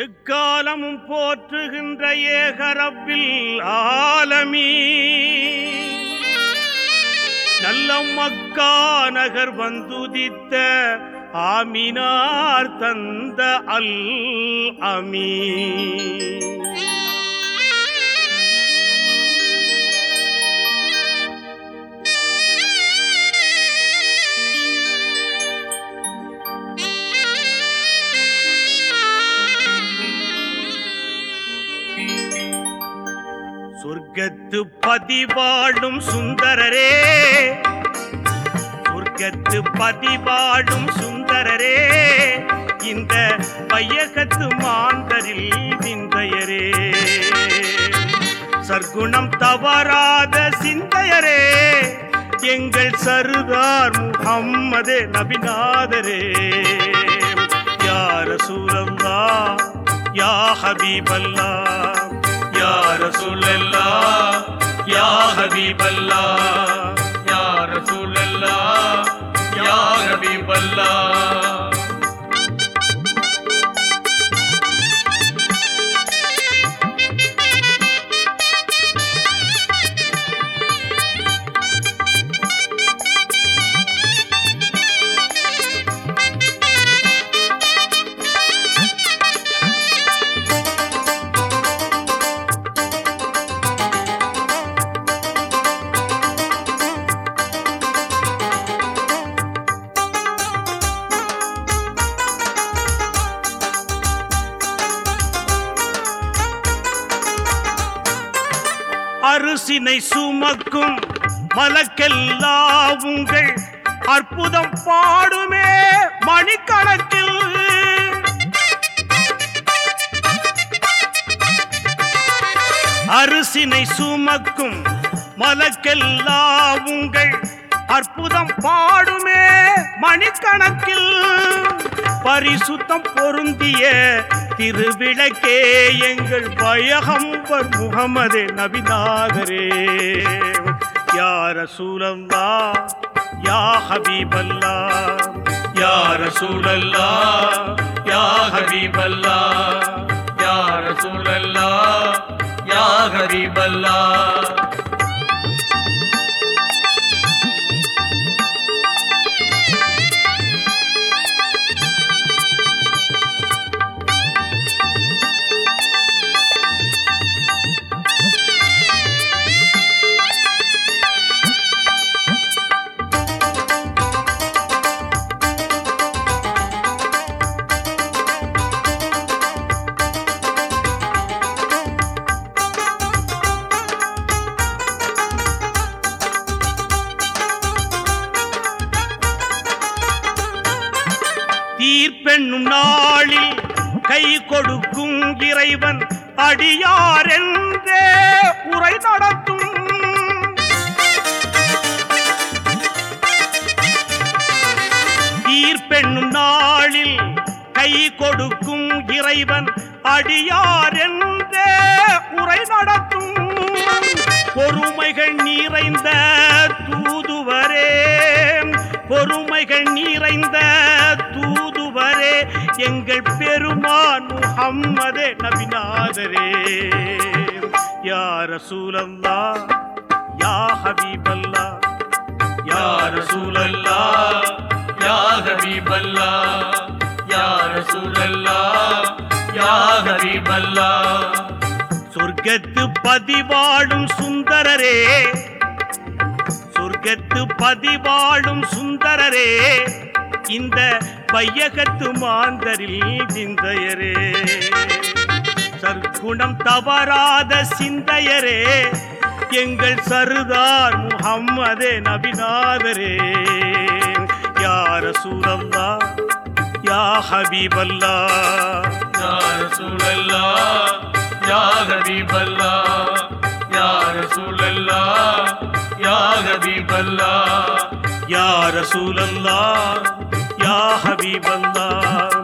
எக்காலமும் போற்றுகின்ற ஏகரப்பில் ஆலமீ நல்ல மக்கா நகர் வந்துதித்த ஆமினார் தந்த அல் அமீ சொர்க்கத்து பதிவாழும் சுந்தரரே சொர்க்கத்து பதிவாழும் சுந்தரரே இந்த பையகத்து மாந்தரில் விந்தையரே சர்க்குணம் தவறாத சிந்தையரே எங்கள் சருதார் முகம்மது நபிநாதரே யார சூழல்லா யா ஹபீபல்லா யா ரசூலல்லா யா ஹபீபல்லா யா ரசூலல்லா யா ஹபீபல்லா அரிசினை சுமக்கும் மலக்கெல்லா உங்கள் அற்புதம் பாடுமே மணிக்கணக்கில் அரிசினை சுமக்கும் மலக்கெல்லா உங்கள் அற்புதம் பாடுமே மணிக்கணக்கில் பரிசுத்தம் பொருந்திய திருவிளக்கே எங்கள் பயகம்பர் முகமது நபிநாதரே யார சூழல்லா யா ஹபீபல்லா யார சூழல்லா யா ஹபீபல்லா யார சூழல்லா யா ஹபீபல்லா தீர்ப்பெண்ணும் நாளில் கை கொடுக்கும் இறைவன் அடியார் என்றே உரை நடத்தும் தீர்ப்பெண்ணும் நாளில் கை கொடுக்கும் இறைவன் அடியார் என்றே உரை நடத்தும் பொறுமைகள் நிறைந்த தூதுவரே பொறுமைகள் நிறைந்த தூதுவரே எங்கள் பெருமான் முகம்மது நபிநாதரே யா ரசூலல்லா யா ஹபீபல்லா யா ரசூலல்லா யா ஹபீபல்லா யா ரசூலல்லா யா ஹபீபல்லா சொர்க்கத்து பதிவாழும் சுந்தரரே சொர்க்கத்து பதிவாழும் சுந்தரரே இந்த பையகத்து மாந்தரில் விந்தையரே சற்குணம் தவறாத சிந்தையரே எங்கள் சருதார் முகம்மது நபிநாதரே யார சூழல்லா யா ஹபீபல்லா يا رسول الله يا حبيب الله يا رسول الله يا حبيب الله யா ரசூலல்லா யா ஹபீபல்லா